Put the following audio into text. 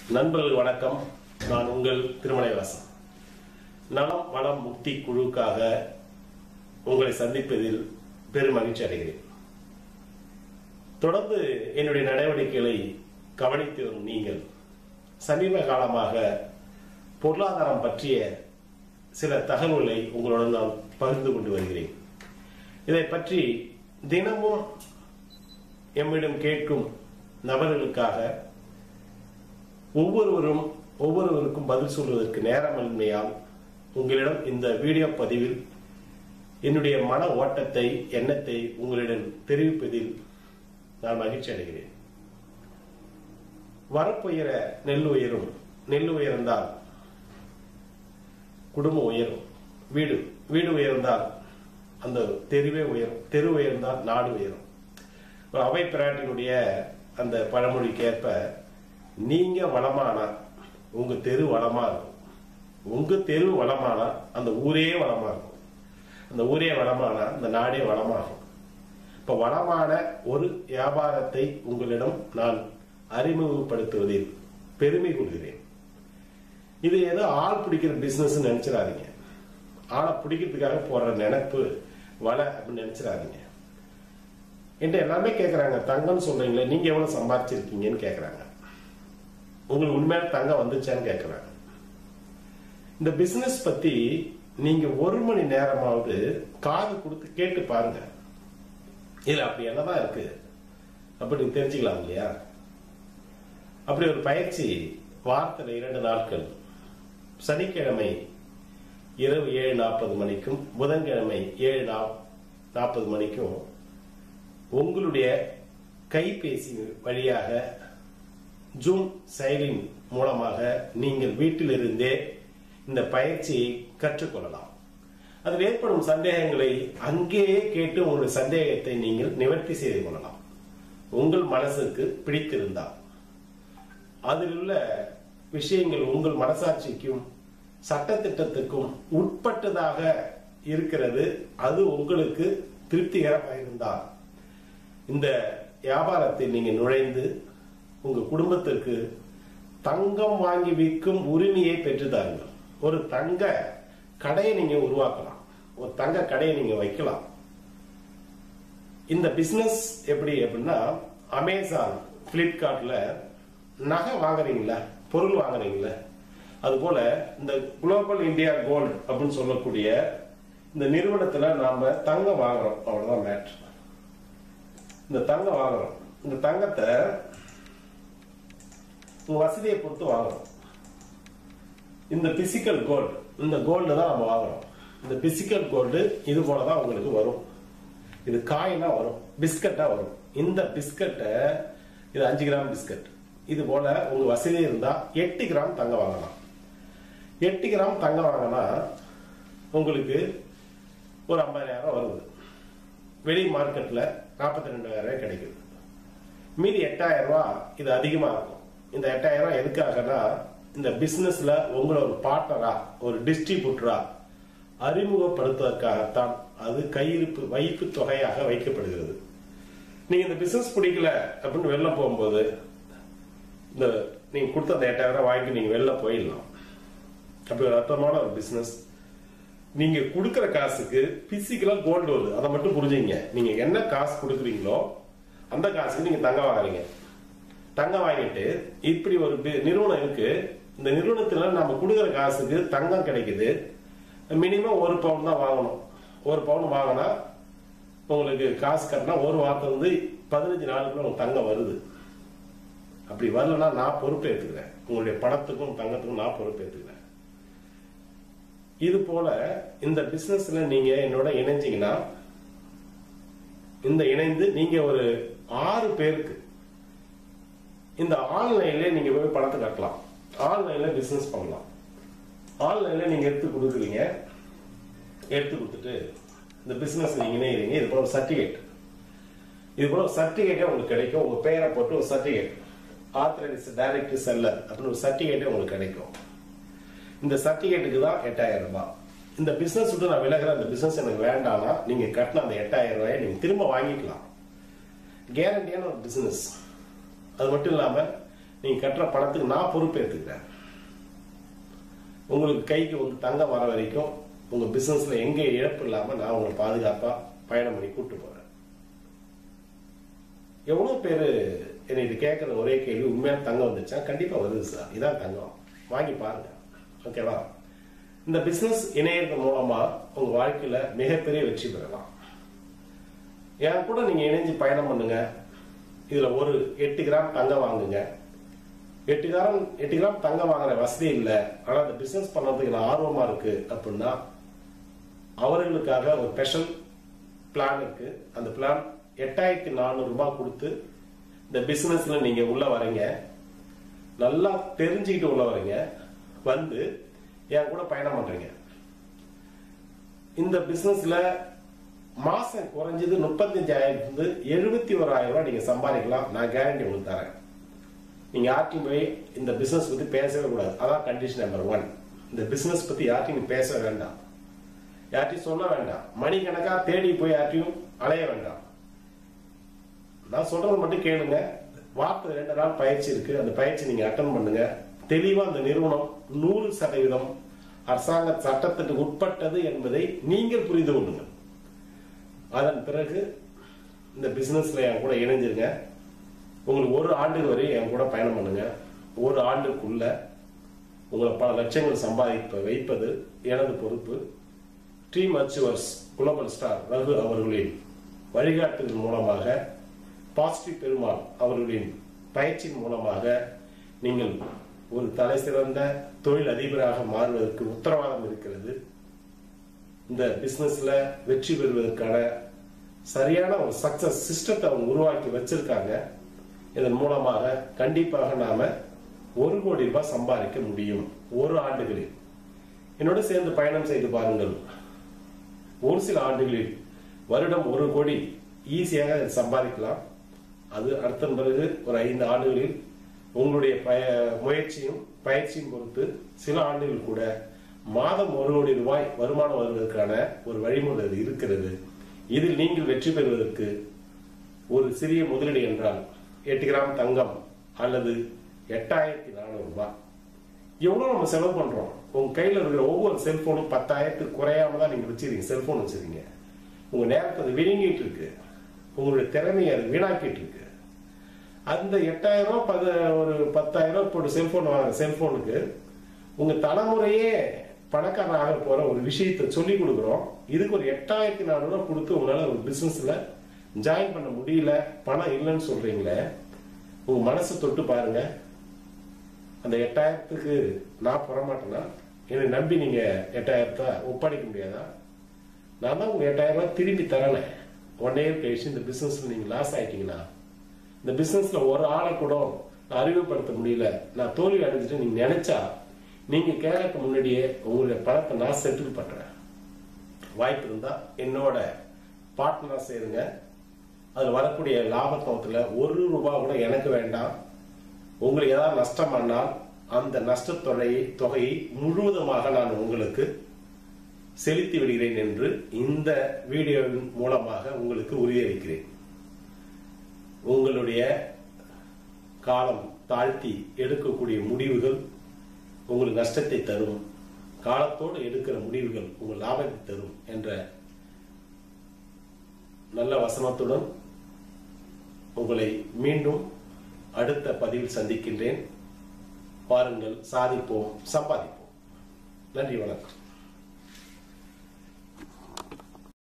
நண்பர்கள் வணக்கம் நான் உங்கள் திருமலைவாசன் நலம் வளம் முக்தி குழுக்காக உங்களை சந்திப்பதில் பெரும் மகிழ்ச்சி அடைகிறேன் தொடர்ந்து என்னுடைய நடவடிக்கைகளை கவனித்து வரும் நீங்கள் சமீப காலமாக பொருளாதாரம் பற்றிய சில தகவல்களை உங்களுடன் நான் பகிர்ந்து கொண்டு வருகிறேன் இதை பற்றி தினமும் எம்மிடம் கேட்கும் நபர்களுக்காக ஒவ்வொருவரும் ஒவ்வொருவருக்கும் பதில் சொல்வதற்கு நேரமின்மையால் உங்களிடம் இந்த வீடியோ பதிவில் என்னுடைய மன ஓட்டத்தை எண்ணத்தை உங்களிடம் தெரிவிப்பதில் நான் மகிழ்ச்சி அடைகிறேன் வரப்புயர நெல் உயரும் நெல் உயர்ந்தால் குடும்பம் உயரும் வீடு வீடு உயர்ந்தால் அந்த தெருவே உயரும் தெரு உயர்ந்தால் நாடு உயரும் ஒரு அவை பிராட்டினுடைய அந்த பழமொழிக்கு ஏற்ப நீங்க வளமானா உங்க தெரு வளமா இருக்கும் உங்க தெரு வளமானா அந்த ஊரே வளமா இருக்கும் அந்த ஊரே வளமானா அந்த நாடே வளமாகும் இப்ப வளமான ஒரு வியாபாரத்தை உங்களிடம் நான் அறிமுகப்படுத்துவதில் பெருமை கொள்கிறேன் இது ஏதோ ஆள் பிடிக்கிற பிசினஸ் நினைச்சிடாதீங்க ஆளை பிடிக்கிறதுக்காக போடுற நினைப்பு வலை அப்படின்னு நினைச்சிடாதீங்க என்கிட்ட எல்லாமே கேட்கறாங்க தங்கம்னு சொல்றீங்களே நீங்க எவ்வளவு சம்பாதிச்சிருக்கீங்கன்னு கேட்கறாங்க உங்களுக்கு உண்மையான தங்கம் வந்துச்சான்னு கேட்கறாங்க இந்த பிசினஸ் பத்தி நீங்க ஒரு மணி நேரமாவது காது கொடுத்து கேட்டு பாருங்க இதுல அப்படி என்னதான் இருக்கு அப்படி நீங்க தெரிஞ்சுக்கலாம் இல்லையா அப்படி ஒரு பயிற்சி வாரத்தில் இரண்டு நாட்கள் சனிக்கிழமை இரவு ஏழு நாற்பது மணிக்கும் புதன்கிழமை ஏழு நாற்பது மணிக்கும் உங்களுடைய கைபேசி வழியாக ஜூம் செயலின் மூலமாக நீங்கள் வீட்டிலிருந்தே இந்த பயிற்சியை கற்றுக்கொள்ளலாம் அதில் ஏற்படும் சந்தேகங்களை அங்கேயே கேட்டு உங்களுடைய சந்தேகத்தை நீங்கள் நிவர்த்தி செய்து கொள்ளலாம் உங்கள் மனசுக்கு பிடித்திருந்தால் அதில் உள்ள விஷயங்கள் உங்கள் மனசாட்சிக்கும் சட்டத்திட்டத்துக்கும் உட்பட்டதாக இருக்கிறது அது உங்களுக்கு திருப்திகரமாக இருந்தால் இந்த வியாபாரத்தில் நீங்க நுழைந்து உங்க குடும்பத்திற்கு தங்கம் வாங்கி விற்கும் உரிமையை பெற்றுதாருங்கள் ஒரு தங்க கடையை நீங்க உருவாக்கலாம் ஒரு தங்க கடையை நீங்க வைக்கலாம் இந்த பிசினஸ் எப்படி அப்படின்னா அமேசான் பிளிப்கார்ட்ல நகை வாங்குறீங்களா பொருள் வாங்குறீங்களா அது போல இந்த குளோபல் இந்தியா கோல்டு அப்படின்னு சொல்லக்கூடிய இந்த நிறுவனத்துல நாம தங்கம் வாங்குறோம் அவ்வளவுதான் மேட்ரு இந்த தங்கம் வாங்குறோம் இந்த தங்கத்தை உங்க வசதியை பொறுத்து வாங்குறோம் இந்த பிசிக்கல் கோல்டு இந்த கோல்டு தான் நம்ம வாங்குறோம் இந்த பிசிக்கல் கோல்டு இது போலதான் உங்களுக்கு வரும் இது காயினா வரும் பிஸ்கட்டா வரும் இந்த பிஸ்கட்டை இது அஞ்சு கிராம் பிஸ்கட் இது போல உங்க வசதி இருந்தா எட்டு கிராம் தங்கம் வாங்கலாம் எட்டு கிராம் தங்கம் வாங்கினா உங்களுக்கு ஒரு ஐம்பதாயிரம் வருது வெளி மார்க்கெட்ல நாற்பத்தி ரெண்டாயிரம் ரூபாய் கிடைக்குது மீதி எட்டாயிரம் ரூபாய் இது அதிகமா இருக்கும் இந்த எட்டாயிரம் ரூபாய் எதுக்காகனா இந்த பிசினஸ்ல உங்களை ஒரு பார்ட்னரா ஒரு டிஸ்ட்ரிபியூட்டரா அறிமுகப்படுத்துவதற்காகத்தான் அது கையிருப்பு வைப்பு தொகையாக வைக்கப்படுகிறது நீங்க இந்த பிசினஸ் பிடிக்கல அப்படின்னு வெளில போகும்போது இந்த நீங்க கொடுத்த அந்த எட்டாயிரம் ரூபாய் வாங்கி நீங்க வெளில போயிடலாம் அப்படி ஒரு அர்த்தமான ஒரு பிசினஸ் நீங்க கொடுக்கிற காசுக்கு பிசிக்கலா கோல்டு வருது அதை மட்டும் புரிஞ்சுங்க நீங்க என்ன காசு கொடுக்குறீங்களோ அந்த காசுக்கு நீங்க தங்கம் வாங்குறீங்க தங்கம் வாங்கிட்டு இப்படி ஒரு பி- நிறுவனம் இருக்கு இந்த நிறுவனத்துல நம்ம கொடுக்குற காசுக்கு தங்கம் கிடைக்குது மினிமம் ஒரு பவுன் தான் வாங்கணும் ஒரு பவுன் வாங்கினா உங்களுக்கு காசு கட்டினா ஒரு வாரத்துல இருந்து பதினஞ்சு நாளுக்குள்ள உங்களுக்கு தங்கம் வருது அப்படி வரலன்னா நான் பொறுப்பு ஏத்துக்கிறேன் உங்களுடைய பணத்துக்கும் தங்கத்துக்கும் நான் பொறுப்பு ஏத்துக்கிறேன் இது போல இந்த பிசினஸ்ல நீங்க என்னோட இணைஞ்சீங்கன்னா இந்த இணைந்து நீங்க ஒரு ஆறு பேருக்கு இந்த ஆன்லைன்ல நீங்க போய் பணத்தை கட்டலாம் ஆன்லைன்ல பிசினஸ் பண்ணலாம் ஆன்லைன்ல நீங்க எடுத்து கொடுக்குறீங்க எடுத்து கொடுத்துட்டு இந்த பிசினஸ் நீங்க இணைகிறீங்க இது போல ஒரு சர்டிபிகேட் இது போல ஒரு சர்டிபிகேட்டே உங்களுக்கு கிடைக்கும் உங்க பெயரை போட்டு ஒரு சர்டிபிகேட் ஆத்தரைஸ் டைரக்ட் செல்லர் அப்படின்னு ஒரு சர்டிபிகேட்டே உங்களுக்கு கிடைக்கும் இந்த சர்டிபிகேட்டுக்கு தான் எட்டாயிரம் ரூபாய் இந்த பிசினஸ் விட்டு நான் விலகுற அந்த பிசினஸ் எனக்கு வேண்டாம்னா நீங்க கட்டின அந்த எட்டாயிரம் ரூபாயை நீங்க திரும்ப வாங்கிக்கலாம் கேரண்டியான ஒரு பிசினஸ் அது மட்டும் இல்லாம நீங்க கட்டுற பணத்துக்கு நான் பொறுப்பேற்றுக்கிறேன் உங்களுக்கு கைக்கு வந்து தங்கம் வர வரைக்கும் உங்க பிசினஸ்ல எங்க இழப்பு இல்லாம நான் உங்களை பாதுகாப்பா பயணம் பண்ணி கூட்டு போறேன் எவ்வளவு பேரு என்னை இது கேட்கற ஒரே கேள்வி உண்மையான தங்கம் வந்துச்சா கண்டிப்பா வருது சார் இதான் தங்கம் வாங்கி பாருங்க ஓகேவா இந்த பிசினஸ் இணையத்தின் மூலமா உங்க வாழ்க்கையில மிகப்பெரிய வெற்றி பெறலாம் என் கூட நீங்க இணைஞ்சு பயணம் பண்ணுங்க இதுல ஒரு எட்டு கிராம் தங்கம் வாங்குங்க எட்டு கிராம் எட்டு கிராம் தங்கம் வாங்குற வசதி இல்லை ஆனா அந்த பிசினஸ் பண்றதுக்கு நான் ஆர்வமா இருக்கு அப்படின்னா அவர்களுக்காக ஒரு ஸ்பெஷல் பிளான் இருக்கு அந்த பிளான் எட்டாயிரத்தி நானூறு ரூபாய் கொடுத்து இந்த பிசினஸ்ல நீங்க உள்ள வரீங்க நல்லா தெரிஞ்சுக்கிட்டு உள்ள வரீங்க வந்து என் கூட பயணம் பண்றீங்க இந்த பிசினஸ்ல மாசம் குறைஞ்சது முப்பத்தஞ்சாயிரத்துல இருந்து எழுபத்தி ஓராயிரம் ரூபாய் நீங்க சம்பாதிக்கலாம் நான் கேரண்டி உங்களுக்கு தரேன் நீங்க யார்ட்டையும் போய் இந்த பிசினஸ் பத்தி பேசவே கூடாது அதான் கண்டிஷன் நம்பர் ஒன் இந்த பிசினஸ் பத்தி யார்ட்டையும் நீ பேச வேண்டாம் யார்ட்டையும் சொல்ல வேண்டாம் மணிக்கணக்கா தேடி போய் யார்ட்டையும் அலைய வேண்டாம் நான் சொல்றது மட்டும் கேளுங்க வார்த்தை ரெண்டு நாள் பயிற்சி இருக்கு அந்த பயிற்சி நீங்க அட்டன் பண்ணுங்க தெளிவா அந்த நிறுவனம் நூறு சதவீதம் அரசாங்க சட்டத்திற்கு உட்பட்டது என்பதை நீங்கள் புரிந்து கொள்ளுங்கள் அதன் பிறகு இந்த பிசினஸ்ல என் கூட இணைஞ்சிருங்க உங்களுக்கு ஒரு ஆண்டு வரை என் கூட பயணம் பண்ணுங்க ஒரு ஆண்டுக்குள்ள உங்களை பல லட்சங்கள் சம்பாதிப்ப வைப்பது எனது பொறுப்பு team achievers global star Raghu அவர்களின் வழிகாட்டுதல் மூலமாக பாசிட்டிவ் பெருமாள் அவர்களின் பயிற்சியின் மூலமாக நீங்கள் ஒரு தலை சிறந்த தொழில் அதிபராக மாறுவதற்கு உத்தரவாதம் இருக்கிறது இந்த பிசினஸ்ல வெற்றி பெறுவதற்கான சரியான ஒரு சக்சஸ் சிஸ்டத்தை அவங்க உருவாக்கி வச்சிருக்காங்க இதன் மூலமாக கண்டிப்பாக நாம ஒரு கோடி ரூபாய் சம்பாதிக்க முடியும் ஒரு ஆண்டுகளில் என்னோட சேர்ந்து பயணம் செய்து பாருங்கள் ஒரு சில ஆண்டுகளில் வருடம் ஒரு கோடி ஈஸியாக சம்பாதிக்கலாம் அது அடுத்த பிறகு ஒரு ஐந்து ஆண்டுகளில் உங்களுடைய பய முயற்சியும் பயிற்சியும் பொறுத்து சில ஆண்டுகள் கூட மாதம் ஒரு கோடி ரூபாய் வருமானம் வருவதற்கான ஒரு வழிமுறை அது இருக்கிறது இதில் நீங்கள் வெற்றி பெறுவதற்கு ஒரு சிறிய முதலீடு என்றால் எட்டு கிராம் தங்கம் அல்லது எட்டாயிரத்தி நானூறு ரூபாய் எவ்வளவு நம்ம செலவு பண்றோம் உங்க கையில இருக்கிற ஒவ்வொரு செல்போனும் பத்தாயிரத்துக்கு குறையாம தான் நீங்க வச்சிருக்கீங்க செல்போன் வச்சிருக்கீங்க உங்க நேரத்தை அது விழுங்கிட்டு இருக்கு உங்களுடைய திறமையை அது வீணாக்கிட்டு இருக்கு அந்த எட்டாயிரம் ரூபாய் பத ஒரு பத்தாயிரம் ரூபாய் போட்டு செல்போன் வாங்குற செல்போனுக்கு உங்க தலைமுறையே பணக்காரன் ஆக போற ஒரு விஷயத்தை சொல்லி கொடுக்குறோம் இதுக்கு ஒரு எட்டாயிரத்தி நானூறு ரூபாய் கொடுத்து உங்களால ஒரு பிசினஸ்ல ஜாயின் பண்ண முடியல பணம் இல்லைன்னு சொல்றீங்களே உங்க மனசை தொட்டு பாருங்க அந்த எட்டாயிரத்துக்கு நான் போறமாட்டேன்னா என்னை நம்பி நீங்க எட்டாயிரத்தை ஒப்படைக்க முடியாதா நான் தான் உங்க எட்டாயிரம் ரூபாய் திரும்பி தரேன் ஒன் இயர் கழிச்சு இந்த பிசினஸ்ல நீங்க லாஸ் ஆயிட்டீங்கன்னா இந்த பிசினஸ்ல ஒரு ஆளை கூட நான் அறிமுகப்படுத்த முடியல நான் தோல்வி அடைஞ்சிட்டு நீங்க நினைச்சா நீங்க கேட்கறதுக்கு முன்னாடியே உங்களுடைய பணத்தை நான் செட்டில் பண்றேன் வாய்ப்பு இருந்தா என்னோட பார்ட்னர் சேருங்க அதுல வரக்கூடிய லாபத்தோத்துல ஒரு ரூபாய் கூட எனக்கு வேண்டாம் உங்களுக்கு ஏதாவது நஷ்டம் பண்ணால் அந்த நஷ்டத்தொகையை தொகையை முழுவதுமாக நான் உங்களுக்கு செலுத்தி விடுகிறேன் என்று இந்த வீடியோவின் மூலமாக உங்களுக்கு உறுதியளிக்கிறேன் உங்களுடைய காலம் தாழ்த்தி எடுக்கக்கூடிய முடிவுகள் உங்களுக்கு நஷ்டத்தை தரும் காலத்தோடு எடுக்கிற முடிவுகள் உங்கள் லாபத்தை தரும் என்ற நல்ல வசனத்துடன் உங்களை மீண்டும் அடுத்த பதிவில் சந்திக்கின்றேன் பாருங்கள் சாதிப்போம் சம்பாதிப்போம் நன்றி வணக்கம்